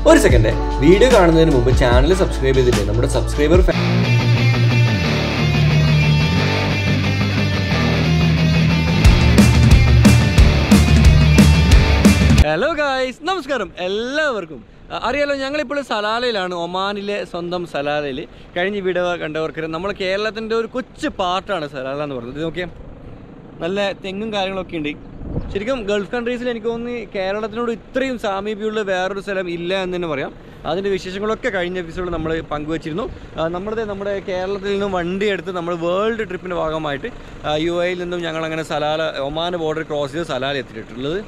ഒരു second video കാണുന്നതിന് മുമ്പ് ചാനൽ സബ്സ്ക്രൈബ് ചെയ്തിട്ട് നമ്മുടെ സബ്സ്ക്രൈബർ ഹലോ ഗായ്സ് നമസ്കാരം എല്ലാവർക്കും അ- അറിയാലോ ഞങ്ങളിപ്പോൾ സലാലയിലാണ് ഒമാനിലെ സ്വന്തം സലാലയിൽ കഴിഞ്ഞ വീഡിയോ കണ്ടവർക്ക് നമ്മൾ കേരളത്തിൻ്റെ ഒരു കൊച്ചു പാർട്ടാണ് സലാല എന്ന് പറയുന്നത് ഇത് നോക്കിയാൽ നല്ല തെങ്ങും കാര്യങ്ങളൊക്കെ ഉണ്ട് ശരിക്കും ഗൾഫ് കൺട്രീസിൽ എനിക്ക് തോന്നുന്നു കേരളത്തിനോട് ഇത്രയും സാമീപ്യമുള്ള വേറൊരു സ്ഥലം ഇല്ല എന്ന് തന്നെ പറയാം അതിൻ്റെ വിശേഷങ്ങളൊക്കെ കഴിഞ്ഞ എപ്പിസോഡിൽ നമ്മൾ പങ്കുവച്ചിരുന്നു ആ, നമ്മുടെ നമ്മുടെ കേരളത്തിൽ നിന്നും വണ്ടി എടുത്ത് നമ്മൾ വേൾഡ് ട്രിപ്പിൻ്റെ ഭാഗമായിട്ട് യു എയിൽ നിന്നും ഞങ്ങൾ അങ്ങനെ സലാല ഒമാൻ ബോർഡർ ക്രോസ് ചെയ്ത് സലാല എത്തിയിട്ടുള്ളത്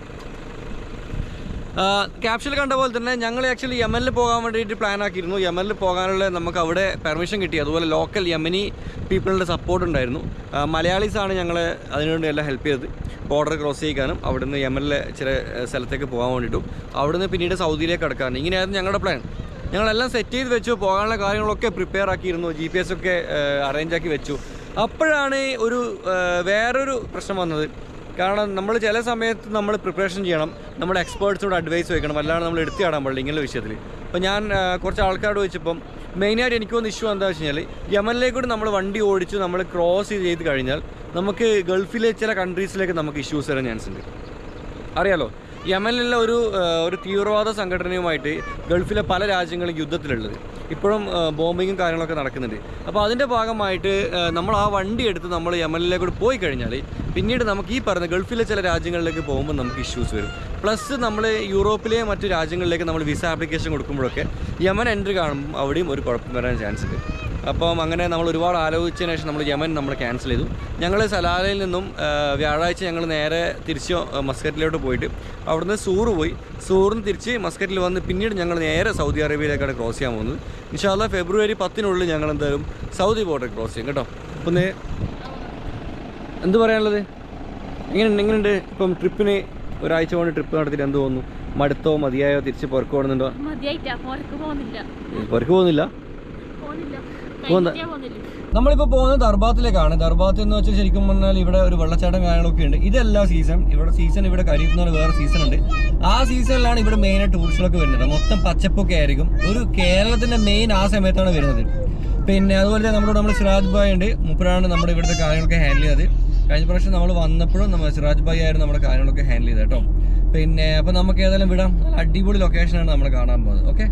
ക്യാപ്ഷനിൽ കണ്ട പോലെ തന്നെ ഞങ്ങൾ ആക്ച്വലി യമനിൽ പോകാൻ വേണ്ടിയിട്ട് പ്ലാൻ ആക്കിയിരുന്നു യമനിൽ പോകാനുള്ള നമുക്ക് അവിടെ പെർമിഷൻ കിട്ടി അതുപോലെ ലോക്കൽ യമനി പീപ്പിളിൻ്റെ സപ്പോർട്ട് ഉണ്ടായിരുന്നു ആ, മലയാളീസ് ആണ് ഞങ്ങളെ അതിനുവേണ്ടി എല്ലാം ഹെൽപ്പ് ചെയ്തത് ബോർഡർ ക്രോസ് ചെയ്യിക്കാനും അവിടുന്ന് യമനിലെ ചില ഏഹ്, സ്ഥലത്തേക്ക് പോകാൻ വേണ്ടിയിട്ടും അവിടുന്ന് പിന്നീട് സൗദിയിലേക്ക് കടക്കാനും ഇങ്ങനെയായിരുന്നു ഞങ്ങളുടെ പ്ലാൻ ഞങ്ങളെല്ലാം സെറ്റ് ചെയ്ത് വെച്ചു പോകാനുള്ള കാര്യങ്ങളൊക്കെ പ്രിപ്പയർ ആക്കിയിരുന്നു ജി പി എസ് ഒക്കെ അറേഞ്ച് ആക്കി വെച്ചു അപ്പോഴാണ് ഒരു ഏഹ്, വേറൊരു പ്രശ്നം വന്നത് കാരണം നമ്മൾ ചില സമയത്ത് നമ്മൾ പ്രിപ്പറേഷൻ ചെയ്യണം നമ്മുടെ എക്സ്പേർട്സിനോട് അഡ്വൈസ് വെക്കണം അല്ലാതെ നമ്മൾ എടുത്തു ചാടാൻ പാടില്ല ഇങ്ങനെ വിഷയത്തിൽ അപ്പോൾ ഞാൻ ആ, കുറച്ച് ആൾക്കാരോട് ചോദിച്ചപ്പം മെയിനായിട്ട് എനിക്ക് തോന്നുന്ന ഇഷ്യൂ എന്താ വെച്ച് കഴിഞ്ഞാൽ യമനിലേക്ക് കൂടി നമ്മൾ വണ്ടി ഓടിച്ച് നമ്മൾ ക്രോസ് ചെയ്ത് കഴിഞ്ഞാൽ നമുക്ക് ഗൾഫിലെ ചില കൺട്രീസിലേക്ക് നമുക്ക് ഇഷ്യൂസ് വരാൻ ചാൻസ് ഉണ്ട് അറിയാലോ യമനിലുള്ള ഒരു ആ, ഒരു തീവ്രവാദ സംഘടനയുമായിട്ട് ഗൾഫിലെ പല രാജ്യങ്ങളും യുദ്ധത്തിലുള്ളത് ഇപ്പോഴും ആ, ബോംബിങ്ങും കാര്യങ്ങളൊക്കെ നടക്കുന്നുണ്ട് അപ്പോൾ അതിൻ്റെ ഭാഗമായിട്ട് ആ, നമ്മൾ ആ വണ്ടി എടുത്ത് നമ്മൾ യമനിലേക്ക് കൂടി പോയി കഴിഞ്ഞാൽ പിന്നീട് നമുക്ക് ഈ പറഞ്ഞ ഗൾഫിലെ ചില രാജ്യങ്ങളിലേക്ക് പോകുമ്പോൾ നമുക്ക് ഇഷ്യൂസ് വരും പ്ലസ് നമ്മൾ യൂറോപ്പിലെ മറ്റു രാജ്യങ്ങളിലേക്ക് നമ്മൾ വിസ ആപ്ലിക്കേഷൻ കൊടുക്കുമ്പോഴൊക്കെ യമൻ എൻട്രി കാണുമ്പോൾ അവിടെയും ഒരു കുഴപ്പം വരാൻ ചാൻസ് ഉണ്ട് അപ്പം അങ്ങനെ നമ്മൾ ഒരുപാട് ആലോചിച്ചതിന് ശേഷം നമ്മൾ യമൻ നമ്മൾ ക്യാൻസൽ ചെയ്തു ഞങ്ങൾ സലാലയിൽ നിന്നും ആ, വ്യാഴാഴ്ച ഞങ്ങൾ നേരെ തിരിച്ച് ആ, മസ്കറ്റിലോട്ട് പോയിട്ട് അവിടുന്ന് സൂറ് പോയി സൂറിന് തിരിച്ച് മസ്കറ്റിൽ വന്ന് പിന്നീട് ഞങ്ങൾ നേരെ സൗദി അറേബ്യയിലേക്കാണ് ക്രോസ് ചെയ്യാൻ പോകുന്നത് ഇൻഷാല്ല ഫെബ്രുവരി പത്തിനുള്ളിൽ ഞങ്ങൾ എന്തായാലും സൗദി ബോർഡർ ക്രോസ് ചെയ്യും കേട്ടോ അപ്പം നേ എന്ത് പറയാനുള്ളത് എങ്ങനെയുണ്ട് എങ്ങനെയുണ്ട് ഇപ്പം ട്രിപ്പിന് ഒരാഴ്ച കൊണ്ട് ട്രിപ്പ് നടത്തിയിട്ട് എന്ത് തോന്നുന്നു മടുത്തോ മതിയായോ തിരിച്ച് പുറക്ക് പോകുന്നുണ്ടോ മതിയായിട്ടാ പുറക്ക് പോകുന്നില്ല പുറക്ക് പോകുന്നില്ല പോകുന്നില്ല പോകുന്ന- കഴിഞ്ഞിട്ടേ പോകുന്നില്ല നമ്മളിപ്പോൾ പോകുന്നത് ദർബാത്തിലേക്കാണ് ദർബാത്ത് എന്ന് വെച്ചാൽ ശരിക്കും പറഞ്ഞാൽ ഇവിടെ ഒരു വെള്ളച്ചാട്ടം കാര്യങ്ങളൊക്കെ ഉണ്ട് ഇതല്ല സീസൺ ഇവിടെ സീസൺ ഇവിടെ ഖരീഫ് എന്ന് പറഞ്ഞ വേറെ സീസൺ ഉണ്ട് ആ സീസണിലാണ് ഇവിടെ മെയിൻ ആയിട്ട് ടൂറിസ്റ്റുകളൊക്കെ വരുന്നത് മൊത്തം പച്ചപ്പൊക്കെ ആയിരിക്കും ഒരു കേരളത്തിന്റെ മെയിൻ ആ സമയത്താണ് വരുന്നത് പിന്നെ അതുപോലെ തന്നെ നമ്മുടെ നമ്മൾ സിറാജ് ഭായ് ഉണ്ട് മുപ്പരാണ് നമ്മുടെ ഇവിടുത്തെ കാര്യങ്ങളൊക്കെ ഹാൻഡിൽ ചെയ്തത് കഴിഞ്ഞ പ്രാവശ്യം നമ്മൾ വന്നപ്പോഴും നമ്മൾ സിറാജ് ഭായ് ആയിരുന്നു നമ്മുടെ കാര്യങ്ങളൊക്കെ ഹാൻഡിൽ ചെയ്തത് കേട്ടോ പിന്നെ അപ്പോൾ നമുക്ക് ഏതായാലും വിടാം നല്ല അടിപൊളി ലൊക്കേഷനാണ് നമ്മൾ കാണാൻ പോകുന്നത് ഓക്കെ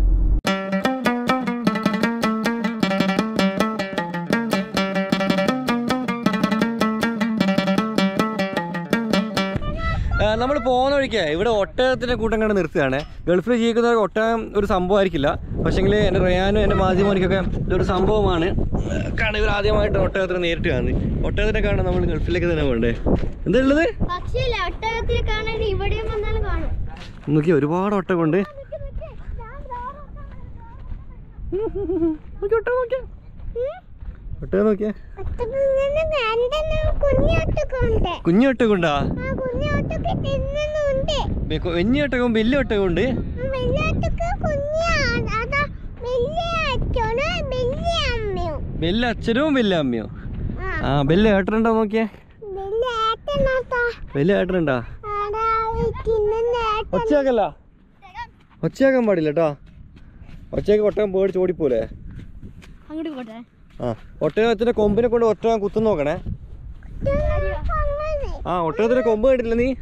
നമ്മൾ പോകുന്ന വഴിക്ക് ഇവിടെ ഒട്ടകത്തിൻ്റെ കൂട്ടം കണ്ട് നിർത്തുകയാണ് ഗൾഫിൽ ജീവിക്കുന്നവർക്ക് ഒട്ടകം ഒരു സംഭവമായിരിക്കില്ല പക്ഷേങ്കിൽ എൻ്റെ റയാനും എൻ്റെ മാധ്യമോനിക്കൊക്കെ ഇതൊരു സംഭവമാണ് കാരണം ഇവർ ആദ്യമായിട്ട് ഒട്ടകത്തിനെ നേരിട്ട് കാണുന്നത് ഒട്ടകത്തിനെ കാണാൻ നമ്മൾ ഗൾഫിലേക്ക് തന്നെ വേണ്ടേ എന്താ ഉള്ളത് പക്ഷേ ഒട്ടകത്തിൽ കാണാൻ ഇവിടെയും വന്നാലും കാണും നോക്കി ഒരുപാട് ഒട്ടകമുണ്ട് നോക്കി ഒട്ടകം നോക്കിയാ ഒട്ടകം നോക്കിയാ കുഞ്ഞോട്ടക്കുണ്ട് കുഞ്ഞു ഒട്ടകമുണ്ടാ ആ കുഞ്ഞോട്ടക്ക് തിന്നുന്നുണ്ട് വലിയ ഒട്ടകവും വലിയ ഒട്ടകവും ഉണ്ട് വലിയോട്ടക്ക് കുഞ്ഞാണ് അതാ വലിയ അച്ഛനും വലിയ അമ്മയും വലിയ അച്ഛനും വലിയ അമ്മയോ ആ ആ വലിയ ഏട്ടനുണ്ടോ നോക്കിയേ വലിയ ഏട്ടനാട്ടാ വലിയ ഏട്ടനുണ്ടാ ആടാ ഈ തിന്നുന്ന ഏട്ടൻ ഒച്ചയാക്കല്ല ഒച്ചയാക്കാൻ പാടില്ല കേട്ടോ ഒച്ചയൊക്കെ ഒട്ടകം പേടിച്ച് ഓടിപ്പോലെ അങ്ങോട്ട് പോട്ടെ ആ ഒട്ടകത്തിന്റെ കൊമ്പിനെ കൊണ്ട് ഒട്ടകം കുത്തുന്ന നോക്കണേ ആ ഒട്ടകത്തിന്റെ കൊമ്പ് കണ്ടില്ല നീ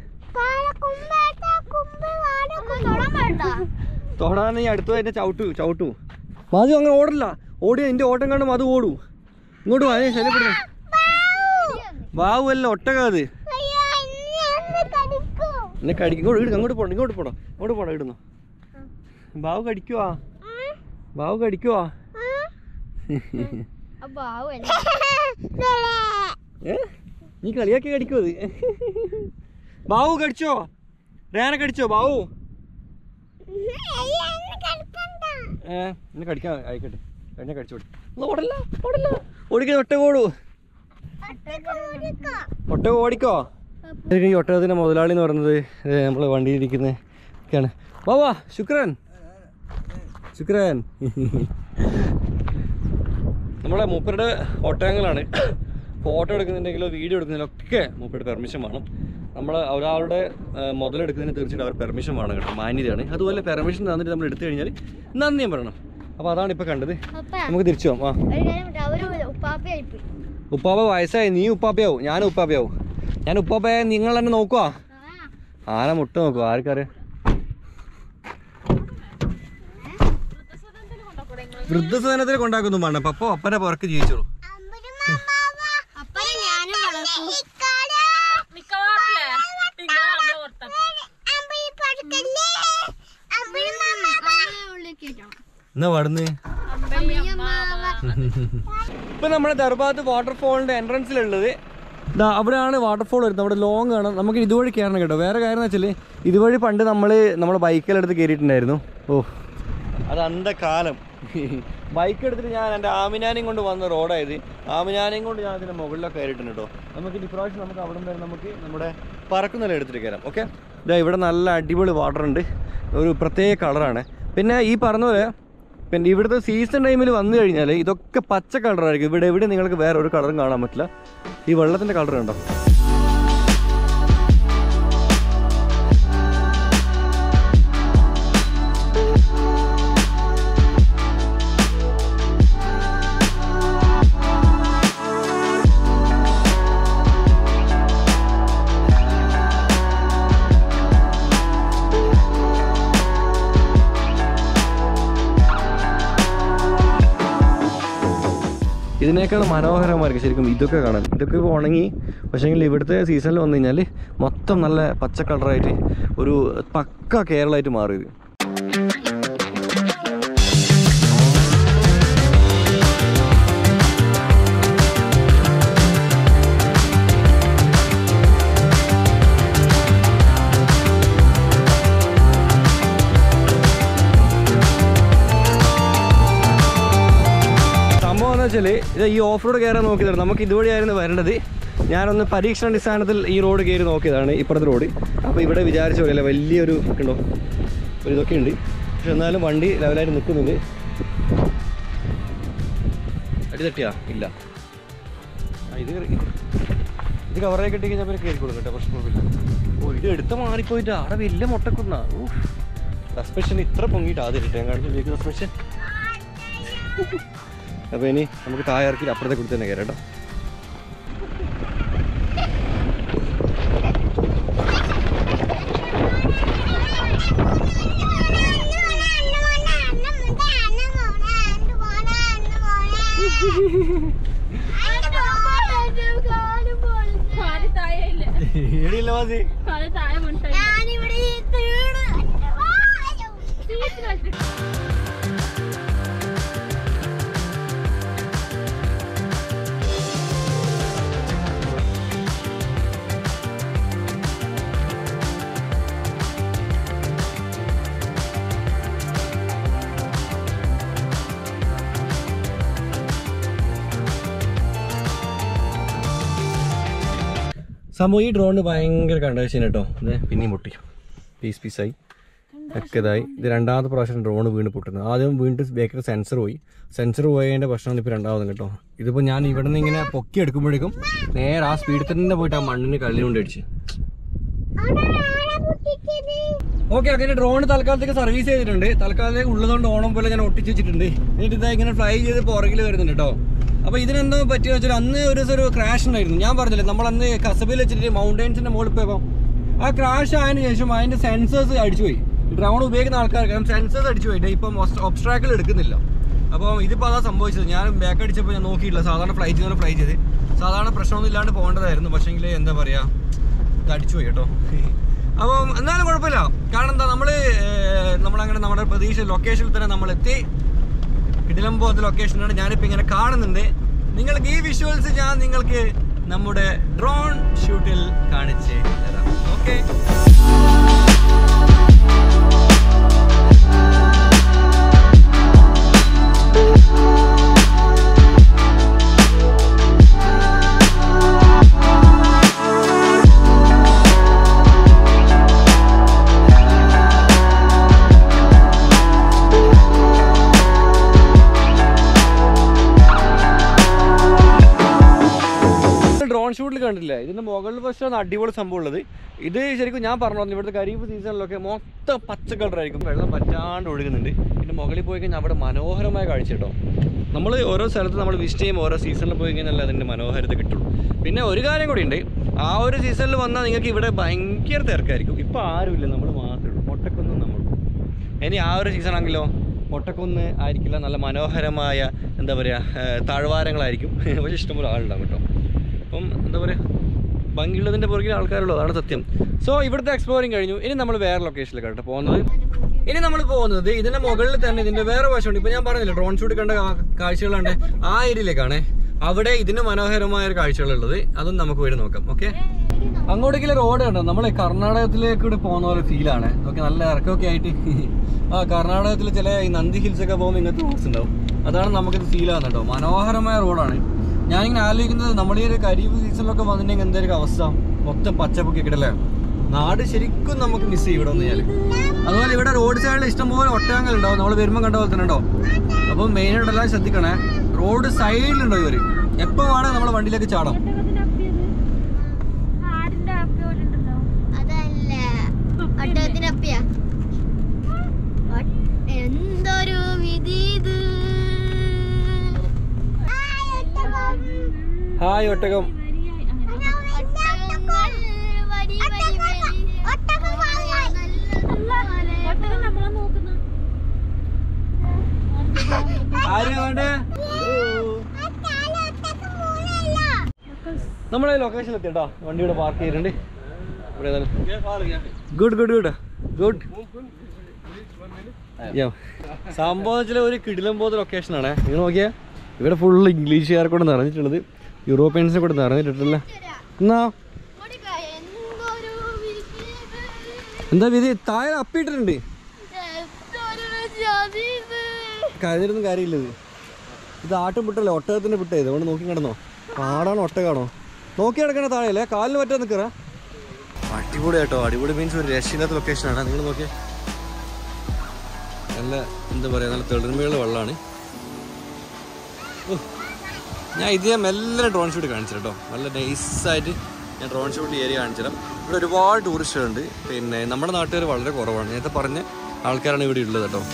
തൊടാൻ നീ അടുത്ത് എന്നെ ചവിട്ടു ചവിട്ടു മധു അങ്ങനെ ഓടില്ല ഓടി നിന്റെ ഓട്ടം കണ്ട് മധു ഓടൂ ഇങ്ങോട്ട് വാ ശല്യപ്പെടുന്നു ബാവു അല്ല ഒട്ടകം അത് എന്നെ കടിക്കും ഇങ്ങോട്ട് ഇടും അങ്ങോട്ട് പോണം ഇങ്ങോട്ട് പോണം ഇങ്ങോട്ട് പോണം ഇടുന്നു ബാവു കടിക്കുവാ ബാവു കടിക്കുവാ ഏ നീ കളിയാക്കി കടിക്കോ അത് ബാവു കടിച്ചോ റേന കടിച്ചോ ബാവു ഏ എന്നെ കടിക്കാൻ ആയിക്കോട്ടെ എന്നെ കടിച്ചോടി ഓടല്ല ഓടല്ല ഓടിക്കാൻ ഒട്ട ഓടൂ ഒട്ടകം ഓടിക്കോ ഈ ഒട്ടകത്തിൻ്റെ മുതലാളി എന്ന് പറയുന്നത് നമ്മൾ വണ്ടിയിലിരിക്കുന്ന ഒക്കെയാണ് വാ വാ ശുക്രൻ ശുക്രൻ നമ്മളെ മൂപ്പരുടെ ഒട്ടകങ്ങളാണ് ഫോട്ടോ എടുക്കുന്നുണ്ടെങ്കിലോ വീഡിയോ എടുക്കുന്നുണ്ടെങ്കിലോ ഒക്കെ മൂപ്പരുടെ പെർമിഷൻ വേണം നമ്മൾ ഒരാളുടെ ആ, മുതലെടുക്കുന്നതിന് തീർച്ചയായിട്ടും അവർ പെർമിഷൻ വേണം കേട്ടോ മാന്യതയാണ് അതുപോലെ പെർമിഷൻ തന്നിട്ട് നമ്മൾ എടുത്തു കഴിഞ്ഞാൽ നന്ദിയും പറയണം അപ്പോൾ അതാണ് ഇപ്പോൾ കണ്ടത് അപ്പ നമുക്ക് തിരിച്ചു പോകാം ആ ഒരു കാര്യം പറയാം, അവര് ഉപ്പാപ്പയായിപ്പോയി ഉപ്പാപ്പ വയസ്സായി നീ ഉപ്പാപ്പയാവും ഞാൻ ഉപ്പാപ്പയാവും ഞാൻ ഉപ്പാപ്പയെ നിങ്ങൾ തന്നെ നോക്കുവാ ആന മുട്ട നോക്കുക ആർക്കറിയാം വൃദ്ധസദനത്തിൽ കൊണ്ടാക്കുന്നു വേണ്ട പപ്പ അപ്പനെ പുറക്ക് ജീവിച്ചോളൂ അപ്പനെ ഞാനും വളർത്തും എന്നാ പാടുന്നേ ഇപ്പൊ നമ്മുടെ ദർബാത്ത് വാട്ടർഫോളിന്റെ എൻട്രൻസിലുള്ളത് ഇതാ അവിടെയാണ് വാട്ടർഫോൾ വരുന്നത് അവിടെ ലോങ് കാണാം നമുക്ക് ഇതുവഴി കയറണം കേട്ടോ വേറെ കാര്യം എന്ന് വെച്ചാൽ ഇതുവഴി പണ്ട് നമ്മൾ നമ്മുടെ ബൈക്കിലെടുത്ത് കയറിയിട്ടുണ്ടായിരുന്നു ഓ അത് അന്ത കാലം ബൈക്ക് എടുത്തിട്ട് ഞാൻ എൻ്റെ ആമിനാനെയും കൊണ്ട് വന്ന റോഡായത് ആമിനാനെയും കൊണ്ട് ഞാൻ അതിൻ്റെ മുകളിലൊക്കെ കയറിയിട്ടുണ്ട് കേട്ടോ നമുക്ക് ഇനി ഇപ്രാവശ്യം നമുക്ക് അവിടെ നിന്ന് നമുക്ക് നമ്മുടെ പറക്കുന്നില എടുത്തിട്ട് കയറാം ഓക്കെ ഇതാ ഇവിടെ നല്ല അടിപൊളി വാട്ടർ ഉണ്ട് ഒരു പ്രത്യേക കളറാണ് പിന്നെ ഈ പറഞ്ഞ പോലെ പിന്നെ ഇവിടുത്തെ സീസൺ ടൈമിൽ വന്നു കഴിഞ്ഞാൽ ഇതൊക്കെ പച്ച കളറായിരിക്കും ഇവിടെ എവിടെ നിങ്ങൾക്ക് വേറെ ഒരു കളറും കാണാൻ പറ്റില്ല ഈ വെള്ളത്തിൻ്റെ കളർ കണ്ടോ ഇതിനേക്കാൾ മനോഹരമായിരിക്കും ശരിക്കും ഇതൊക്കെ കാണാൻ ഇതൊക്കെ ഇപ്പോൾ ഉണങ്ങി പക്ഷേങ്കിൽ ഇവിടുത്തെ സീസണിൽ വന്നു കഴിഞ്ഞാൽ മൊത്തം നല്ല പച്ച കളറായിട്ട് ഒരു പക്ക കേരളമായിട്ട് മാറി ഇത് സംഭവം എന്ന് വെച്ചാൽ ഇത് ഈ ഓഫ് റോഡ് കയറാൻ നോക്കിയതാണ് നമുക്ക് ഇതുവഴിയായിരുന്നു വരേണ്ടത് ഞാനൊന്ന് പരീക്ഷണ അടിസ്ഥാനത്തിൽ ഈ റോഡ് കയറി നോക്കിയതാണ് ഇപ്പുറത്തെ റോഡ് അപ്പോൾ ഇവിടെ വിചാരിച്ച പോലെ വലിയൊരു ഉണ്ടോ ഒരു ഇതൊക്കെ ഉണ്ട് പക്ഷെ എന്നാലും വണ്ടി ലെവലായിട്ട് നിൽക്കുന്നുണ്ട് അടി തട്ടിയാ ഇല്ല ആ, ഇത് കേറി- ഇത് കവറായി കെട്ടി കഴിഞ്ഞാൽ പിന്നെ കയറിക്കോളും കേട്ടോ പ്രശ്നമില്ല ഓ ഇത് എടുത്ത് മാറിപ്പോയിട്ട് അവിടെ വലിയ മുട്ടക്കുന്ന സസ്പെൻഷൻ ഇത്ര പൊങ്ങിയിട്ട് ആദ്യം ഞാൻ കാണിച്ചു സസ്പെൻഷൻ അപ്പോൾ ഇനി നമുക്ക് താഴെ ഇറക്കി അപ്പുറത്തെ കൊടുത്ത് തന്നെ കയറാം കേട്ടോ ഏടിയില്ല മാസി ഞാനിവിടെ തീണ് സംഭവം ഈ ഡ്രോണിന് ഭയങ്കര കണ്ടീഷൻ കേട്ടോ ഇത് പിന്നെയും പൊട്ടി പീസ് പീസായി ഒക്കെ ഇതായി ഇത് രണ്ടാമത്തെ പ്രാവശ്യം ഡ്രോൺ വീണ് പൊട്ടുന്നത് ആദ്യം വീണ്ടും ബേക്കറി സെൻസർ പോയി സെൻസർ പോയതിൻ്റെ പ്രശ്നമാണ് ഇപ്പോൾ രണ്ടാമതും കേട്ടോ ഇതിപ്പോൾ ഞാൻ ഇവിടെ നിന്ന് ഇങ്ങനെ പൊക്കി എടുക്കുമ്പോഴേക്കും നേരെ ആ സ്പീഡിൽ തന്നെ പോയിട്ട് ആ മണ്ണിന് കള്ളി കൊണ്ട് അടിച്ച് ഓക്കെ അങ്ങനെ ഡ്രോൺ തൽക്കാലത്തേക്ക് സർവീസ് ചെയ്തിട്ടുണ്ട് തൽക്കാലത്തേക്ക് ഉള്ളതുകൊണ്ട് ഓണം പോലെ ഞാൻ ഒട്ടിച്ച് വെച്ചിട്ടുണ്ട് എന്നിട്ട് ഇതാ ഇങ്ങനെ ഫ്ലൈ ചെയ്ത് പുറകിൽ വരുന്നുണ്ട് കേട്ടോ അപ്പോൾ ഇതിനെന്തോ പറ്റിയെന്ന് വെച്ചാൽ അന്ന് ഒരു ദിവസം ഒരു ക്രാഷ് ഉണ്ടായിരുന്നു ഞാൻ പറഞ്ഞില്ലേ നമ്മൾ അന്ന് കസബയിൽ വെച്ചിട്ട് മൗണ്ടൻസിന്റെ മുകളിൽ പോയപ്പോൾ ആ ക്രാഷ് ആയതിനു ശേഷം അതിന്റെ സെൻസേഴ്സ് അടിച്ചു പോയി ഡ്രോൺ ഉപയോഗിക്കുന്ന ആൾക്കാർക്ക് കാരണം സെൻസേഴ്സ് അടിച്ചു പോയിട്ട് ഇപ്പം ഒബ്സ്ട്രാക്കിൾ എടുക്കുന്നില്ല അപ്പോൾ ഇതിപ്പോൾ അതാ സംഭവിച്ചത് ഞാൻ ബാക്ക് അടിച്ചപ്പോൾ ഞാൻ നോക്കിയില്ല സാധാരണ ഫ്ലൈ ചെയ്താണ് ഫ്ലൈ ചെയ്ത് സാധാരണ പ്രശ്നമൊന്നും ഇല്ലാണ്ട് പോകേണ്ടതായിരുന്നു പക്ഷേങ്കിൽ എന്താ പറയുക ഇത് അടിച്ചു പോയി കേട്ടോ അപ്പം എന്നാലും കുഴപ്പമില്ല കാരണം എന്താ നമ്മള് ഏർ, നമ്മളങ്ങനെ നമ്മുടെ പ്രതീക്ഷ ലൊക്കേഷനിൽ തന്നെ നമ്മൾ എത്തി കിടിലം പോലത്തെ ലൊക്കേഷനാണ് ഞാനിപ്പോൾ ഇങ്ങനെ കാണുന്നുണ്ട് നിങ്ങൾക്ക് ഈ വിഷ്വൽസ് ഞാൻ നിങ്ങൾക്ക് നമ്മുടെ ഡ്രോൺ ഷൂട്ടിൽ കാണിച്ച് തരാം ഓക്കെ ഡ്രോൺ ഷൂട്ടിൽ കണ്ടിട്ടുണ്ട് കണ്ടിട്ടില്ല ഇതിൻ്റെ മുകളിൽ വശമാണ് അടിപൊളി സംഭവം ഉള്ളത് ഇത് ശരിക്കും ഞാൻ പറഞ്ഞു വന്നു ഇവിടുത്തെ ഖരീഫ് സീസണിലൊക്കെ മൊത്തം പച്ച കളറായിരിക്കും വെള്ളം പറ്റാണ്ട് ഒഴുകുന്നുണ്ട് പിന്നെ മുകളിൽ പോയി കഴിഞ്ഞാൽ അവിടെ മനോഹരമായ കാഴ്ച കേട്ടോ നമ്മൾ ഓരോ സ്ഥലത്ത് നമ്മൾ വിസിറ്റ് ചെയ്യുമ്പോൾ ഓരോ സീസണിൽ പോയി കഴിഞ്ഞാൽ അതിൻ്റെ മനോഹാരിത കിട്ടുള്ളൂ പിന്നെ ഒരു കാര്യം കൂടി ഉണ്ട് ആ ഒരു സീസണിൽ വന്നാൽ നിങ്ങൾക്ക് ഇവിടെ ഭയങ്കര തിരക്കായിരിക്കും ഇപ്പോൾ ആരുമില്ല നമ്മൾ മാത്രമേ ഉള്ളൂ മൊട്ടക്കൊന്നും നമ്മൾ ഇനി ആ ഒരു സീസൺ ആണെങ്കിലോ മൊട്ടക്കുന്ന് ആയിരിക്കില്ല നല്ല മനോഹരമായ എന്താ പറയുക താഴ്വാരങ്ങളായിരിക്കും പക്ഷേ ഇഷ്ടംപോലെ ആളുണ്ടാവും കേട്ടോ അപ്പം എന്താ പറയുക ഭംഗിയുള്ളതിൻ്റെ പുറകിൽ ആൾക്കാരുള്ളൂ അതാണ് സത്യം സോ ഇവിടുത്തെ എക്സ്പ്ലോറിങ് കഴിഞ്ഞു ഇനി നമ്മൾ വേറെ ലൊക്കേഷനിലേക്ക് കേട്ടോ പോകുന്നത് ഇനി നമ്മൾ പോകുന്നത് ഇതിന്റെ മുകളിൽ തന്നെ ഇതിന്റെ വേറെ വശമുണ്ട് ഇപ്പൊ ഞാൻ പറഞ്ഞില്ല ഡ്രോൺ ഷൂട്ട് കണ്ട കാ- കാഴ്ചകളുണ്ട് ആ ഏരിയയിലേക്കാണ് അവിടെ ഇതിന് മനോഹരമായ ഒരു കാഴ്ചകളുള്ളത് അതും നമുക്ക് പോയി നോക്കാം ഓക്കെ അങ്ങോട്ടേക്കുള്ള റോഡ് കണ്ടോ നമ്മളെ കർണാടകത്തിലേക്ക് കൂടെ പോകുന്ന പോലെ ഫീലാണ് ഓക്കെ നല്ല ഇറക്കമൊക്കെ ആയിട്ട് ആ കർണാടകത്തിൽ ചില ഈ നന്ദി ഹിൽസ് ഒക്കെ പോകുമ്പോൾ ഇങ്ങനത്തെ റോഡ്സ് ഉണ്ടാവും അതാണ് നമുക്കിത് ഫീൽ ആകുന്നത് കേട്ടോ മനോഹരമായ റോഡാണ് ഞാനിങ്ങനെ ആലോചിക്കുന്നത് നമ്മുടെ ഈ ഒരു കരീബ് സീസണിലൊക്കെ വന്നിട്ടുണ്ടെങ്കിൽ എന്തായിരിക്കും അവസ്ഥ മൊത്തം പച്ചപ്പൊക്കെ കിടല്ലേ നാട് ശരിക്കും നമുക്ക് മിസ് ചെയ്യും ഇവിടെ വന്നു കഴിഞ്ഞാൽ അതുപോലെ ഇവിടെ റോഡ് സൈഡിൽ ഇഷ്ടംപോലെ ഒട്ടകങ്ങൾ ഉണ്ടാവും നമ്മൾ വരുമ്പോൾ കണ്ട പോലെ തന്നെ ഉണ്ടോ അപ്പം മെയിനായിട്ട് എല്ലാം ശ്രദ്ധിക്കണേ റോഡ് സൈഡിലുണ്ടോ ഇവര് എപ്പോ വേണേ നമ്മളെ വണ്ടിയിലേക്ക് ചാടാം ആടിന്റെ അപ്പി പോലെ ഉണ്ടല്ലോ അതല്ല ഒട്ടകത്തിന്റെ അപ്പിയാ ഒ- എന്തൊരു വിധി ഇത് ഹായ് ഒട്ടകം ഒട്ടകങ്ങൾ വരി വരി വരി ഒട്ടകം നമ്മളെ നോക്കുന്നു ആരെയാ വേണ്ടേ നമ്മളെ ലൊക്കേഷനിൽ എത്തി കേട്ടോ വണ്ടി ഇവിടെ പാർക്ക് ചെയ്തിട്ടുണ്ട് ഗുഡ് ഗുഡ് ഗുഡ് ഗുഡ് സംഭവം വെച്ചാൽ ഒരു കിടിലം പോകുന്ന ലൊക്കേഷനാണ് നിങ്ങൾ നോക്കിയാൽ ഇവിടെ ഫുള്ള് ഇംഗ്ലീഷുകാരെ കൊണ്ട് നിറഞ്ഞിട്ടുള്ളത് യൂറോപ്യൻസിനെ കൊണ്ട് നിറഞ്ഞിട്ടില്ല എന്നാ എന്തൊരു വിധി ഇത്. എന്താ വിധി താഴെ അപ്പിയിട്ടിട്ടുണ്ട് എന്തൊരു ജാതി ഇത്. കരുതിരുന്നും കാര്യമില്ല ഇത് ഇത് ആട്ടും പുട്ടല്ലേ ഒട്ടകത്തിന്റെ പുട്ടേ ഇത് അതുകൊണ്ട് നോക്കി കിടന്നോ പാടാണോ ഒട്ടകാണോ നോക്കി കിടക്കണ താഴെയല്ലേ കാലിന് പറ്റാൻ നിൽക്കറ അടിപൊളി കേട്ടോ അടിപൊളി മീൻസ് ഒരു രക്ഷയില്ലാത്ത ലൊക്കേഷനാണ് നിങ്ങൾ നോക്കിയേ നല്ല എന്താ പറയുക നല്ല തെളിർമയുള്ള വെള്ളമാണ് ഞാൻ ഇത് ഞാൻ മെല്ലെ ഡ്രോൺ ഷൂട്ട് കാണിച്ചു കേട്ടോ നല്ല നൈസായിട്ട് ഞാൻ ഡ്രോൺ ഷൂട്ട് ഏരിയ കാണിച്ചു തരാം ഇവിടെ ഒരുപാട് ടൂറിസ്റ്റുകളുണ്ട് പിന്നെ നമ്മുടെ നാട്ടുകാർ വളരെ കുറവാണ് നേരത്തെ പറഞ്ഞ ആൾക്കാരാണ് ഇവിടെ ഉള്ളത് കേട്ടോ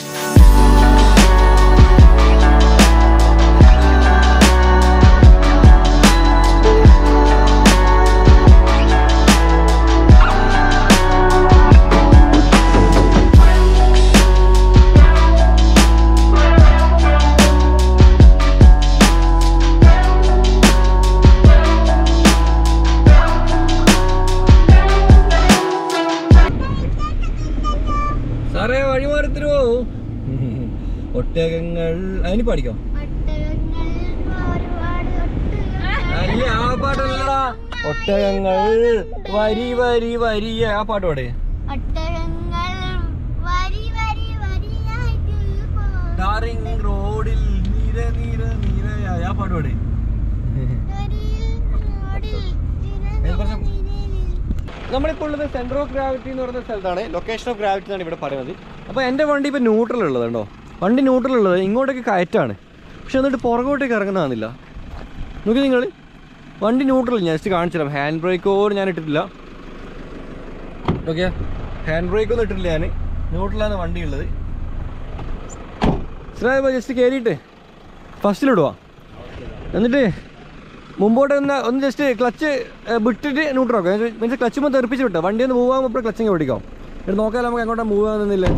സാറേ വഴിമാറി തരുമോ ഒട്ടകങ്ങൾ അതിന് പാടിക്കോ ഒട്ടകങ്ങൾ ഒരുപാട് ഒട്ടകങ്ങൾ. അല്ല ആ പാട്ടല്ലടാ ഒട്ടകങ്ങൾ വരി വരി വരിയ ആ പാട്ട് പാടേ ഒട്ടകങ്ങൾ വരി വരി വരിയായിട്ട് പോകും. ടാറിങ് റോഡിൽ നിര നിര നിരയായ ആ പാട്ട് പാടേ വരിയിൽ റോഡിൽ ഏത് കുറച്ച് നിരനിരയിൽ. നമ്മളിപ്പോൾ ഉള്ളത് സെന്റർ ഓഫ് ഗ്രാവിറ്റി എന്ന് പറയുന്ന സ്ഥലത്താണ് ലൊക്കേഷൻ ഓഫ് ഗ്രാവിറ്റി എന്നാണ് ഇവിടെ പറയുന്നത് അപ്പോൾ എൻ്റെ വണ്ടി ഇപ്പോൾ ന്യൂട്രൽ ഉള്ളത് കേട്ടോ വണ്ടി ന്യൂട്രൽ ഉള്ളത് ഇങ്ങോട്ടേക്ക് കയറ്റാണ് പക്ഷെ എന്നിട്ട് പുറകോട്ടേക്ക് ഇറങ്ങുന്നതാണില്ല നോക്കി നിങ്ങൾ വണ്ടി ന്യൂട്രൽ ഞാൻ ജസ്റ്റ് കാണിച്ചു തരാം ഹാൻഡ് ബ്രേക്കോ ഞാൻ ഇട്ടിട്ടില്ല ഓക്കെ ഹാൻഡ് ബ്രേക്ക് ഒന്നും ഇട്ടിട്ടില്ല ഞാൻ ന്യൂട്രലാണ് വണ്ടി ഉള്ളത് ശ്രദ്ധിപ്പോൾ ജസ്റ്റ് കയറിയിട്ട് ഫസ്റ്റിലിടുക എന്നിട്ട് മുമ്പോട്ട് ഒന്ന് ഒന്ന് ജസ്റ്റ് ക്ലച്ച് വിട്ടിട്ട് ന്യൂട്രാക്കാം മീൻസ് ക്ലച്ച് മൊത്തം തെറിപ്പിച്ച് വിട്ടോ വണ്ടി ഒന്ന് മൂവ് ആകുമ്പോൾ ക്ലച്ചിങ് ഓടിക്കാം എന്നിട്ട് നോക്കാം നമുക്ക് എങ്ങോട്ടാ മൂവ് ആകുന്നില്ല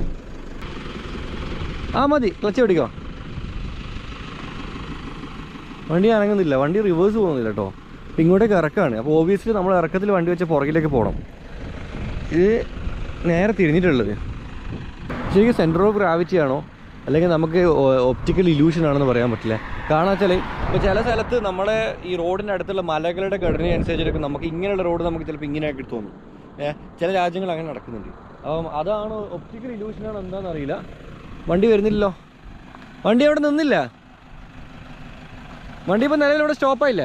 ആ മതി ക്ലച്ച് ഓടിക്കാം വണ്ടി അനങ്ങുന്നില്ല വണ്ടി റിവേഴ്സ് പോകുന്നില്ല കേട്ടോ അപ്പം ഇങ്ങോട്ടേക്ക് ഇറക്കാണ് അപ്പോൾ ഓബിയസ്ലി നമ്മൾ ഇറക്കത്തിൽ വണ്ടി വെച്ച് പുറകിലേക്ക് പോകണം ഇത് നേരെ തിരിഞ്ഞിട്ടുള്ളത് ശരിക്കും സെൻറ്റർ ഓഫ് ഗ്രാവിറ്റി ആണോ അല്ലെങ്കിൽ നമുക്ക് ഒപ്റ്റിക്കൽ ഇല്യൂഷൻ ആണെന്ന് പറയാൻ പറ്റില്ല കാരണം വെച്ചാൽ ഇപ്പോൾ ചില സ്ഥലത്ത് നമ്മുടെ ഈ റോഡിൻ്റെ അടുത്തുള്ള മലകളുടെ ഘടന അനുസരിച്ചിട്ടൊക്കെ നമുക്ക് ഇങ്ങനെയുള്ള റോഡ് നമുക്ക് ചിലപ്പോൾ ഇങ്ങനെയൊക്കെ തോന്നും ഏഹ് ചില രാജ്യങ്ങൾ അങ്ങനെ നടക്കുന്നുണ്ട് അപ്പം അതാണ് ഒപ്റ്റിക്കൽ ഇല്യൂഷൻ ആണോ എന്താണെന്ന് അറിയില്ല വണ്ടി വരുന്നില്ലല്ലോ വണ്ടി അവിടെ നിന്നില്ല വണ്ടി ഇപ്പോൾ നിലവിൽ ഇവിടെ സ്റ്റോപ്പായില്ലേ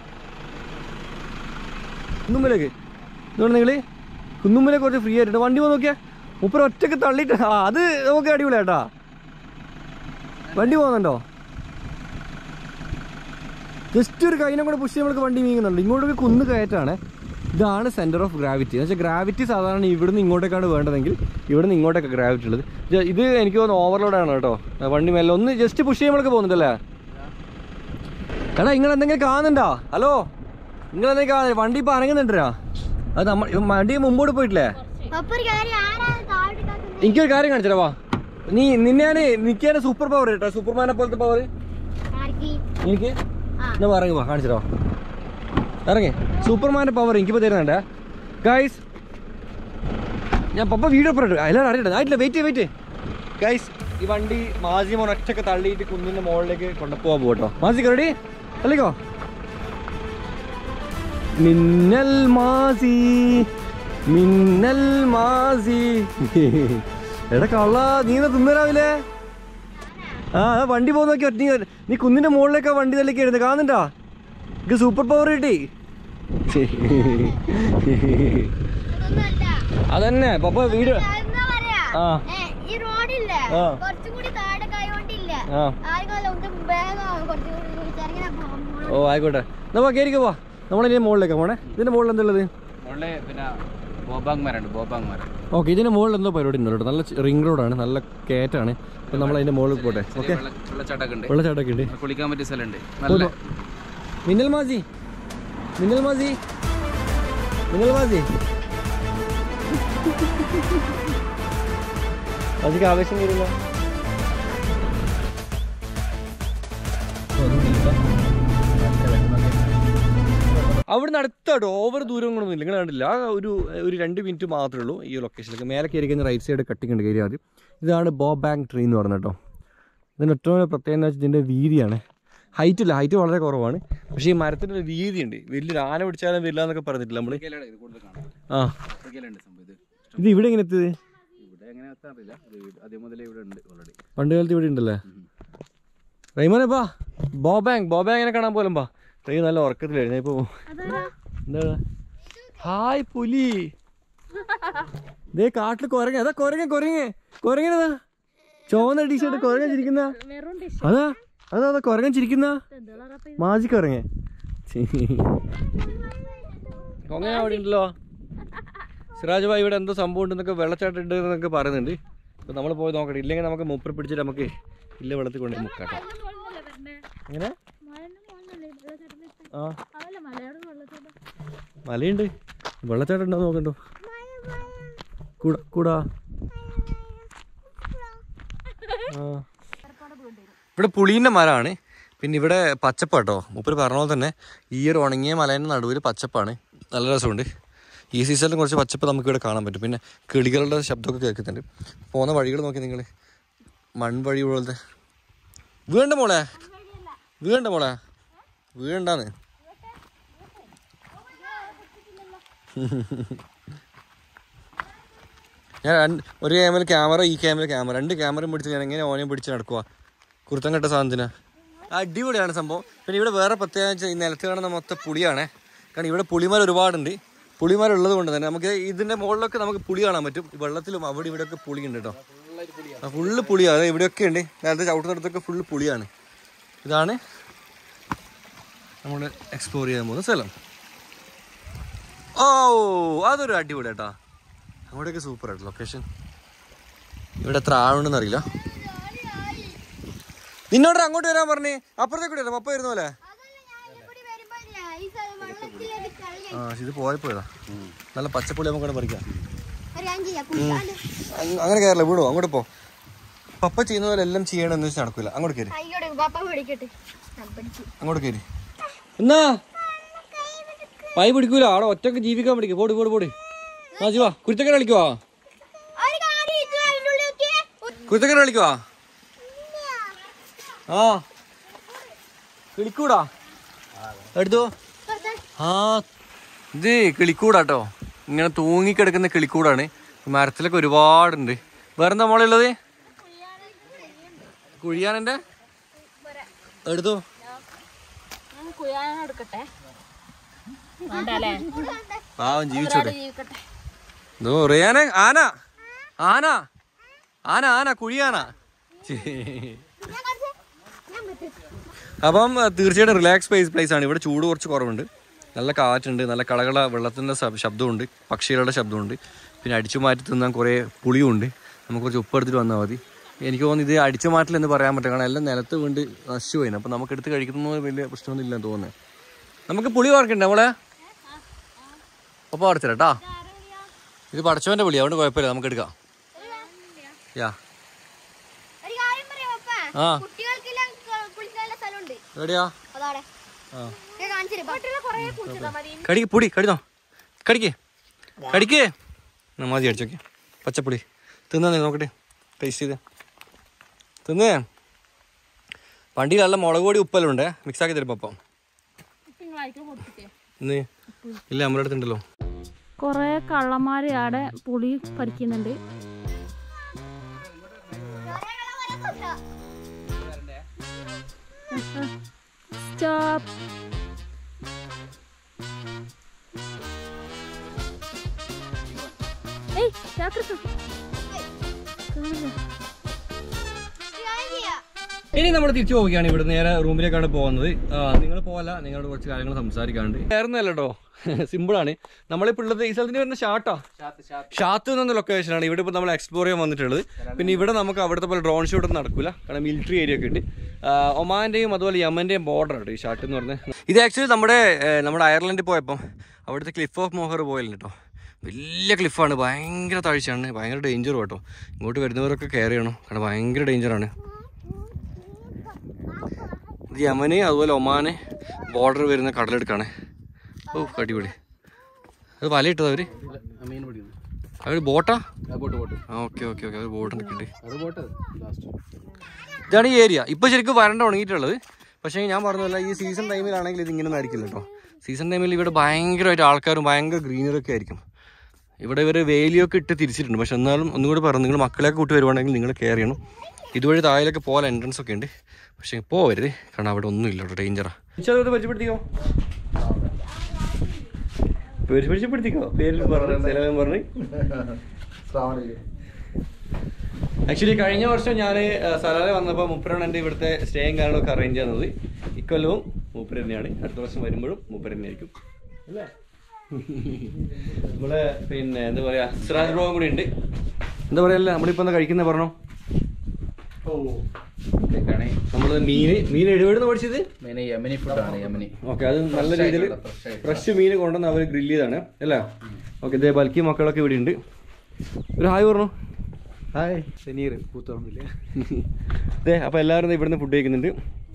കുന്നുമ്മലേക്ക് ഇതുകൊണ്ട് നിങ്ങൾ കുന്നുമ്മലേക്ക് കുറച്ച് ഫ്രീ ആയിട്ടുണ്ട് വണ്ടി പോയി നോക്കിയാൽ മുപ്പര് ഒറ്റക്ക് തള്ളിയിട്ട് ആ അത് നമുക്ക് അടിപൊളിയാട്ടാ വണ്ടി പോകുന്നുണ്ടോ ജസ്റ്റ് ഒരു കൈനെ കൂടെ പുഷ് നമ്മൾക്ക് വണ്ടി നീങ്ങുന്നുണ്ട് ഇങ്ങോട്ടൊക്കെ കുന്ന് കയറ്റാണ് ഇതാണ് സെൻറ്റർ ഓഫ് ഗ്രാവിറ്റി എന്ന് വെച്ചാൽ ഗ്രാവിറ്റി സാധാരണ ഇവിടുന്ന് ഇങ്ങോട്ടേക്കാണ് വേണ്ടതെങ്കിൽ ഇവിടുന്ന് ഇങ്ങോട്ടൊക്കെ ഗ്രാവിറ്റി ഉള്ളത് ജ- ഇത് എനിക്ക് തോന്നുന്നു ഓവർലോഡാണ് കേട്ടോ ആ വണ്ടി മെല്ലെ ഒന്ന് ജസ്റ്റ് പുഷ് ചെയ്യുമ്പോഴൊക്കെ പോകുന്നുണ്ടല്ലേ എടാ നിങ്ങൾ എന്തെങ്കിലും കാണുന്നുണ്ടോ ഹലോ നിങ്ങൾ എന്തെങ്കിലും കാണുന്നില്ല വണ്ടി ഇപ്പം അനങ്ങുന്നുണ്ടാ അത് നമ്മൾ വണ്ടി മുമ്പോട്ട് പോയിട്ടില്ലേ അപ്പൊ ഒരു കാര്യം ആരാണ് താഴെ കിടക്കുന്നത്? എനിക്കൊരു കാര്യം കാണിച്ചടാ വാ നീ നിന്നെ ഞാൻ നിൽക്കാൻ സൂപ്പർ പവർ കേട്ടോ സൂപ്പർമാനെ പോലത്തെ പവർ ആർക്ക്? എനിക്ക് ആ. എന്നാ പറഞ്ഞു വാ കാണിച്ചോ ഇറങ്ങി സൂപ്പർമാൻ്റെ പവർ എനിക്കിപ്പോൾ തരുന്നുണ്ട് ഗൈസ് ഞാൻ പപ്പ വീഡിയോ പറഞ്ഞു എല്ലാവരും അറിയട്ടെ ആയിട്ടില്ല വെയിറ്റ് വെയിറ്റ് ഗൈസ് ഈ വണ്ടി മാസി മോൻ ഒറ്റക്ക് തള്ളിയിട്ട് കുന്നിൻ്റെ മുകളിലേക്ക് കൊണ്ടുപോകാൻ പോകട്ടോ മാസി റെഡി തള്ളിക്കോ മിന്നൽ മാസി മിന്നൽ മാസി എടാ കള്ള നീ എന്താ തിന്നരാവില്ലേ ആ ആ വണ്ടി പോകുന്ന നോക്കി ഒറ്റ നീ- നീ കുന്നിന്റെ മുകളിലേക്ക് വണ്ടി തള്ളിക്ക് ഇരുന്ന് കാണുന്നുണ്ടാ എനിക്ക് സൂപ്പർ പവർ കിട്ടി അതൊന്നുമല്ല. അതന്നെ പപ്പ വീട് എന്താ പറയാ? ആ. ഏ, ഈ റോഡില്ലേ ആ. കുറച്ചും കൂടി താഴെ കൈകൊണ്ടില്ലേ ആ ആർക്കും ഒന്ന് വേഗം കുറച്ചും കൂടി ചെറുങ്ങനെ പോകണം. ഓ ആയിക്കോട്ടെ എന്നാ വാ കയറിക്കോ വാ നമ്മളിനി മുകളിലേക്ക് പോണേ ഇതിന്റെ മുകളിൽ എന്തുള്ളത് മുകളിൽ പിന്നെ ബോബാങ് മരമുണ്ട് ബോബാങ് മരം ഓക്കെ ഇതിന്റെ മുകളിൽ എന്തോ പരിപാടി ഉണ്ട് കേട്ടോ നല്ല റിംഗ് റോഡാണ് നല്ല കയറ്റാണ് അപ്പം നമ്മൾ അതിന്റെ മുകളിൽ പോട്ടെ ഓക്കെ വെള്ള- വെള്ളച്ചാട്ടമൊക്കെ ഉണ്ട് വെള്ളച്ചാട്ടമൊക്കെ ഉണ്ട് കുളിക്കാൻ പറ്റിയ സ്ഥലമുണ്ട് നല്ല മിന്നൽ മാസി മിന്നൽ മാസി മിന്നൽ മാസി അതിക്ക് ആവേശം വരില്ല അവിടുന്ന് അടുത്താട്ടോ ഓവർ ദൂരം കൊണ്ടൊന്നും ഇല്ല നിങ്ങൾ കണ്ടില്ല ആ ഒരു ഒരു രണ്ട് മിനിറ്റ് മാത്രമേ ഉള്ളൂ ഈ ലൊക്കേഷനിലേക്ക് മേലെ കയറി കഴിഞ്ഞാൽ റൈറ്റ് സൈഡ് കട്ടിങ് ഉണ്ട് കയറി ആദ്യം ഇതാണ് ബോ ബാങ്ക് ട്രീ എന്ന് പറയുന്നത് കേട്ടോ ഇതിൻ്റെ ഏറ്റവും പ്രത്യേകത എന്ന് വെച്ചാൽ ഇതിൻ്റെ വീതിയാണ് ഹൈറ്റ് ഇല്ല ഹൈറ്റ് വളരെ കുറവാണ് പക്ഷേ ഈ മരത്തിൻ്റെ ഒരു വീതിയുണ്ട് വലിയൊരു ആന പിടിച്ചാലും വരില്ല എന്നൊക്കെ പറഞ്ഞിട്ടില്ല നമ്മൾ ആഫ്രിക്കയിലാണ് ഇത് കൂടുതൽ കാണാം ആ ആഫ്രിക്കയിലുണ്ട് സംഭവം ഇത് ഇത് ഇവിടെ എങ്ങനെ എത്തിയത് ഇവിടെ എങ്ങനെ എത്താൻ അറിയില്ല ഇത് ഇവിടെ- ആദ്യം മുതലേ ഇവിടെ ഉണ്ട് ഓൾറെഡി പണ്ട് കാലത്ത് ഇവിടെ ഉണ്ടല്ലേ റൈമോനെ ബാ ബോബാങ് ബോബാങ്ങിനെ കാണാൻ പോലും ബാ റൈ നല്ല ഉറക്കത്തിലായിരുന്നു ഇപ്പോൾ എന്താ ഹായ് പുലി ദേ കാട്ടിൽ കുരങ്ങ അതാ കുരങ്ങ കുരങ്ങ കുരങ്ങനതാ ചുവന്ന ടീഷർട്ട് കുരങ്ങൻ ചിരിക്കുന്ന അതാ അതാ അതാ കുരങ്ങൻ ചിരിക്കുന്ന മാജി കുരങ്ങ കൊങ്ങ അവിടെ ഉണ്ടല്ലോ സിറാജ് ഭായി ഇവിടെ എന്തോ സംഭവം ഉണ്ടെന്നൊക്കെ വെള്ളച്ചാട്ടം ഉണ്ട് എന്നൊക്കെ പറയുന്നുണ്ട് അപ്പോൾ നമ്മൾ പോയി നോക്കട്ടെ ഇല്ലെങ്കിൽ നമുക്ക് മൂപ്പർ പിടിച്ചിട്ട് നമുക്ക് ഇല്ല വെള്ളത്തിൽ കൊണ്ട് മുക്കാട്ടെ എങ്ങനെ ആ മലയുണ്ട് വെള്ളച്ചാട്ടം ഉണ്ടോ നോക്കണ്ടോ കൂടാ കൂടാ ആ. ഇവിടെ പുളീൻ്റെ മരമാണ് പിന്നെ ഇവിടെ പച്ചപ്പാട്ടോ മൂപ്പര് പറഞ്ഞ പോലെ തന്നെ ഈ ഒരു ഉണങ്ങിയ മലേൻ്റെ നടുവിൽ പച്ചപ്പാണ് നല്ല രസമുണ്ട് ഈ സീസണിൽ കുറച്ച് പച്ചപ്പ് നമുക്ക് ഇവിടെ കാണാൻ പറ്റും പിന്നെ കിളികളുടെ ശബ്ദമൊക്കെ കേൾക്കുന്നുണ്ട് പോകുന്ന വഴികൾ നോക്കി നിങ്ങൾ മൺവഴി പോലത്തെ വീണ്ട മോളെ വീണ്ട മോളെ വീണ്ടാന്ന് ഞാൻ രണ്ട് ഒരു ക്യാമറ ക്യാമറ ഈ ക്യാമറ ക്യാമറ രണ്ട് ക്യാമറയും പിടിച്ച് ഞാൻ എങ്ങനെ ഓനെയും പിടിച്ച് നടക്കുക കുരുത്തം കെട്ട സാധനത്തിന് അടിപൊളിയാണ് സംഭവം പിന്നെ ഇവിടെ വേറെ പ്രത്യേകത വെച്ചാൽ ഈ നിലത്ത് കാണുന്ന മൊത്തം പുളിയാണ് കാരണം ഇവിടെ പുളിമരം ഒരുപാടുണ്ട് പുളിമരം ഉള്ളത് കൊണ്ട് തന്നെ നമുക്ക് ഇതിന്റെ മുകളിലൊക്കെ നമുക്ക് പുളി കാണാൻ പറ്റും ഈ വെള്ളത്തിലും അവിടെ ഇവിടെയൊക്കെ പുളിയുണ്ട് കേട്ടോ ആ ഫുള്ള് പുളിയാണ് അതായത് ഇവിടെയൊക്കെ ഉണ്ട് നേരത്തെ ചവിട്ടുന്നിടത്തൊക്കെ ഫുള്ള് പുളിയാണ് ഇതാണ് നമ്മൾ എക്സ്പ്ലോർ ചെയ്യാൻ പോകുന്ന സ്ഥലം ഓ അതൊരു അടിപൊളി കേട്ടോ അങ്ങോട്ടൊക്കെ സൂപ്പർ ആയിട്ട് ലൊക്കേഷൻ ഇവിടെ എത്ര ആളുണ്ടെന്ന് അറിയില്ല നിന്നോട് അങ്ങോട്ട് വരാൻ പറഞ്ഞേ അപ്പുറത്തേക്ക് കൂടി പപ്പ വരുന്ന പോലെ അതല്ല ഞാൻ ഈ കൂടി വരുമ്പോഴില്ലേ, ഈ സ്ഥലം വെള്ളത്തിലേക്ക് തള്ളി. ആ ഇത് പോയപ്പോയതാ നല്ല പച്ചപ്പുളി നമുക്ക് പറിക്കാം ഒരു കാര്യം ചെയ്യാം, കുളിക്കാണ്ട്. അങ്ങ- അങ്ങനെ കയറില്ല വീടോ അങ്ങോട്ട് പോ പപ്പ ചെയ്യുന്ന പോലെ എല്ലാം ചെയ്യണമെന്ന് വെച്ചാൽ നടക്കില്ല അങ്ങോട്ട് കയറി ആയിക്കോട്ടെ, പാപ്പ പിടിക്കട്ടെ. ഞാൻ പിടിച്ചു. അങ്ങോട്ട് കയറി എന്നാ പൈ പിടിക്കൂല അവിടെ ഒറ്റക്ക് ജീവിക്കാൻ പിടിക്കും പോടി പോടി പോടി ആ ജീവാ കുരുത്തക്കര കളിക്കുവാ ഒരു കാര്യം ഇത് അതിൻ്റെ ഉള്ളിൽ നോക്കിയേ. കുരുത്തക്കര കളിക്കുവാ ആ കിളിക്കൂടാ എടുത്തോ ഇപ്പുറത്തെ ആ ഇത് കിളിക്കൂടാട്ടോ ഇങ്ങനെ തൂങ്ങിക്കിടക്കുന്ന കിളിക്കൂടാണ് മരത്തിലൊക്കെ ഒരുപാടുണ്ട് വേറെന്താ മോളുള്ളത് കുഴിയാനെന്റെ എടുത്തോ പാവം ജീവിച്ചോട്ടെ ഇതോ റിയാനെ ആന ആന ആന ആന കുഴിയാന ഛേ. ഞാൻ കാണിച്ചേ. ഞാൻ പറ്റും. അപ്പം ആ, തീർച്ചയായിട്ടും റിലാക്സ് പ്ലേസ് പ്ലേസ് ആണ് ഇവിടെ ചൂട് കുറച്ച് കുറവുണ്ട് നല്ല കാറ്റുണ്ട് നല്ല കളകള വെള്ളത്തിൻ്റെ ശബ്ദമുണ്ട് പക്ഷികളുടെ ശബ്ദമുണ്ട് പിന്നെ അടിച്ചു മാറ്റി തിന്നാൻ കുറേ പുളിയുണ്ട് നമുക്ക് കുറച്ച് ഉപ്പ് എടുത്തിട്ട് വന്നാൽ മതി എനിക്ക് തോന്നുന്നു ഇത് അടിച്ചു മാറ്റൽ എന്ന് പറയാൻ പറ്റും കാരണം എല്ലാം നിലത്ത് വീണ്ട് നശിച്ചു പോയി അപ്പം നമുക്ക് എടുത്ത് കഴിക്കുന്നത് വലിയ പ്രശ്നമൊന്നും ഇല്ലെന്ന് തോന്നുന്നത് നമുക്ക് പുളി ഓർക്കണ്ടേ നമ്മളെ ഒപ്പം അടച്ചില്ല കേട്ടാ ഇത് പടച്ചവൻ്റെ പുളി അതുകൊണ്ട് കുഴപ്പമില്ല നമുക്ക് എടുക്കാം യാ ഒരു കാര്യം പറയാം പപ്പാ ആ കുട്ടികൾക്കെല്ലാം ക- കുളിക്കാനുള്ള സ്ഥലമുണ്ട് എവിടെയാ അതാടെ ആ ഞാൻ കാണിച്ചിട്ട് കുറെ കുളിച്ചതാ മതി കടിക്ക് പൊടി കടിന്നോ കടിക്ക് കടിക്ക് എന്നാ മതി അടിച്ചോക്കെ പച്ചപ്പൊടി തിന്നാ നീ നോക്കട്ടെ ടേസ്റ്റ് ചെയ്ത് തിന്നേ വണ്ടിയിൽ നല്ല മുളക് പൊടി ഉപ്പെല്ലാം ഉണ്ടേ മിക്സ് ആക്കി തരും അപ്പം ഇന്ന് ഇല്ല നമ്മുടെ അടുത്തുണ്ടല്ലോ കുറേ കള്ളന്മാർ അവിടെ പുളി പറിക്കുന്നുണ്ട് സ്റ്റോപ്പ് ഏയ് ജാഗ്രത കാണില്ല ഇനി നമ്മൾ തിരിച്ചു പോവുകയാണ് ഇവിടെ നേരെ റൂമിലേക്കാണ് പോകുന്നത് നിങ്ങൾ പോകല നിങ്ങളോട് കുറച്ച് കാര്യങ്ങൾ സംസാരിക്കാണ്ട് വേറൊന്നല്ല കേട്ടോ സിമ്പിളാണ് നമ്മളിപ്പോൾ ഉള്ളത് ഈ സ്ഥലത്തിന് വരുന്ന ഷാട്ടാ ഷാത്ത് എന്ന ലൊക്കേഷനാണ് ഇവിടെ ഇപ്പോൾ നമ്മൾ എക്സ്പ്ലോർ ചെയ്യാൻ വന്നിട്ടുള്ളത് പിന്നെ ഇവിടെ നമുക്ക് അവിടുത്തെ പോലെ ഡ്രോൺ ഷൂട്ട് ഒന്നും നടക്കില്ല കാരണം മിലിറ്ററി ഏരിയ ഒക്കെ ഉണ്ട് ആ, ഒമാന്റെയും അതുപോലെ യമന്റെയും ബോർഡർ ഉണ്ട് ഈ ഷാട്ട് എന്ന് പറഞ്ഞത് ഇത് ആക്ച്വലി നമ്മുടെ ഏ, നമ്മുടെ അയർലൻഡിൽ പോയപ്പം അവിടുത്തെ ക്ലിഫ് ഓഫ് മോഹർ പോയല്ലോ കേട്ടോ വലിയ ക്ലിഫാണ് ഭയങ്കര താഴ്ചയാണ് ഭയങ്കര ഡേഞ്ചറും കേട്ടോ ഇങ്ങോട്ട് വരുന്നവരൊക്കെ കെയർ ചെയ്യണം കാരണം ഭയങ്കര ഡേഞ്ചറാണ് ഇത് യമന് അതുപോലെ ഒമാന് ബോർഡർ വരുന്ന കടലെടുക്കാണ് ഓ അടിപൊളി അത് വലയിട്ടത് അവര് മീൻ പിടിക്കുന്നു അവര് ബോട്ടാ ആ ബോട്ട് ബോട്ട് ആ ഓക്കെ ഓക്കെ ഓക്കെ അവർ ബോട്ട് കിട്ടി അത് ബോട്ട് ലാസ്റ്റ് ഇതാണ് ഈ ഏരിയ ഇപ്പൊ ശരിക്കും വരണ്ട ഉണങ്ങിയിട്ടുള്ളത് പക്ഷേ ഞാൻ പറഞ്ഞതല്ല ഈ സീസൺ ടൈമിലാണെങ്കിൽ ഇത് ഇങ്ങനെ ആയിരിക്കില്ല കേട്ടോ സീസൺ ടൈമിൽ ഇവിടെ ഭയങ്കരമായിട്ട് ആൾക്കാരും ഭയങ്കര ഗ്രീനറി ഒക്കെ ആയിരിക്കും ഇവിടെ ഇവർ വേലിയൊക്കെ ഇട്ട് തിരിച്ചിട്ടുണ്ട് പക്ഷെ എന്നാലും ഒന്നുകൂടി പറഞ്ഞു നിങ്ങൾ മക്കളെയൊക്കെ കൂട്ടി വരുവാണെങ്കിൽ നിങ്ങൾ കെയർ ചെയ്യണം ഇതുവഴി താഴേക്ക് പോലെ എൻട്രൻസ് ഒക്കെ ഉണ്ട് പക്ഷേ പോവരുത് കാരണം അവിടെ ഒന്നും ഇല്ല കേട്ടോ ഡേഞ്ചറാ പരിചയപ്പെടുത്തിക്കോ പരിചയപ്പെടുത്തിക്കോ പേരിൽ പറഞ്ഞു പറഞ്ഞു ആക്ച്വലി കഴിഞ്ഞ വർഷം ഞാൻ സലാല വന്നപ്പോൾ മുപ്പരാണ് എൻ്റെ ഇവിടുത്തെ സ്റ്റേയും കാര്യങ്ങളൊക്കെ അറേഞ്ച് ചെയ്യുന്നത് ഇക്കൊല്ലവും മൂപ്പർ തന്നെയാണ് അടുത്ത വർഷം വരുമ്പോഴും മൂപ്പർ തന്നെയായിരിക്കും അല്ലേ നമ്മളെ പിന്നെ എന്താ പറയാ സിറാജ് ബ്രോഗും കൂടി ഉണ്ട് എന്താ പറയല്ലേ നമ്മളിപ്പോൾ എന്താ കഴിക്കുന്നത് പറഞ്ഞോ കേക്കാണേ നമ്മൾ മീന് മീൻ എഴുപടുന്ന് പഠിച്ചത് മെയിൻ യമനി ഫുഡാണ് യമനി ഓക്കെ അത് നല്ല രീതിയിൽ ആയിട്ടുള്ള, fresh ആയിട്ടുള്ള. ഫ്രഷ് മീൻ കൊണ്ടുവന്ന് അവർ ഗ്രില്ല് ചെയ്താണ് അല്ലേ ഓക്കെ ഇതേ ബൽക്കി മക്കളൊക്കെ ഇവിടെ ഉണ്ട് ഒരു ഹായ് പറഞ്ഞു ഹായ് ശനീർ കൂത്തോന്നില്ല അതെ അപ്പോൾ എല്ലാവരും ദേ ഇവിടുന്ന് ഫുഡ് കഴിക്കുന്നുണ്ട്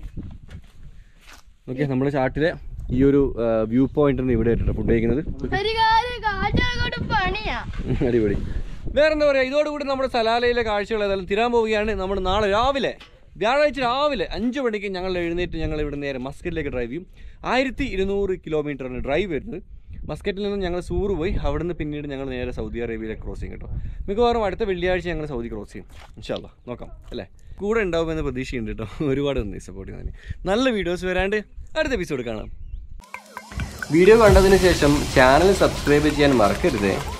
ഓക്കെ നമ്മുടെ ചാട്ടിലെ ഈ ഒരു വ്യൂ പോയിന്റ് ഇവിടെ ആയിട്ടുണ്ട് ഫുഡ് കഴിക്കുന്നത് ഒരു കാര്യം കാറ്റോട് പണിയാ അടിപൊളി വേറെ എന്താ പറയുക ഇതോടുകൂടി നമ്മുടെ സലാലയിലെ കാഴ്ചകൾ ഏതായാലും തിരാൻ പോവുകയാണ് നമ്മൾ നാളെ രാവിലെ വ്യാഴാഴ്ച രാവിലെ അഞ്ച് മണിക്ക് ഞങ്ങൾ എഴുന്നേറ്റ് ഞങ്ങൾ ഇവിടെ നേരെ മസ്കറ്റിലേക്ക് ഡ്രൈവ് ചെയ്യും ആയിരത്തി ഇരുന്നൂറ് കിലോമീറ്ററാണ് ഡ്രൈവ് വരുന്നത് മസ്കറ്റിൽ നിന്ന് ഞങ്ങൾ സൂറ് പോയി അവിടുന്ന് പിന്നീട് ഞങ്ങൾ നേരെ സൗദി അറേബ്യയിലേക്ക് ക്രോസ് ചെയ്യും കേട്ടോ മിക്കവാറും അടുത്ത വെള്ളിയാഴ്ച ഞങ്ങൾ സൗദി ക്രോസ് ചെയ്യും ഇൻഷാല്ല നോക്കാം അല്ലേ കൂടെ ഉണ്ടാവുമെന്ന് പ്രതീക്ഷയുണ്ട് കേട്ടോ ഒരുപാട് നന്ദി സപ്പോർട്ട് ചെയ്യുന്നതിന് നല്ല വീഡിയോസ് വരാണ്ട് അടുത്ത എപ്പിസോഡ് കാണാം വീഡിയോ കണ്ടതിന് ശേഷം ചാനൽ സബ്സ്ക്രൈബ് ചെയ്യാൻ മറക്കരുത്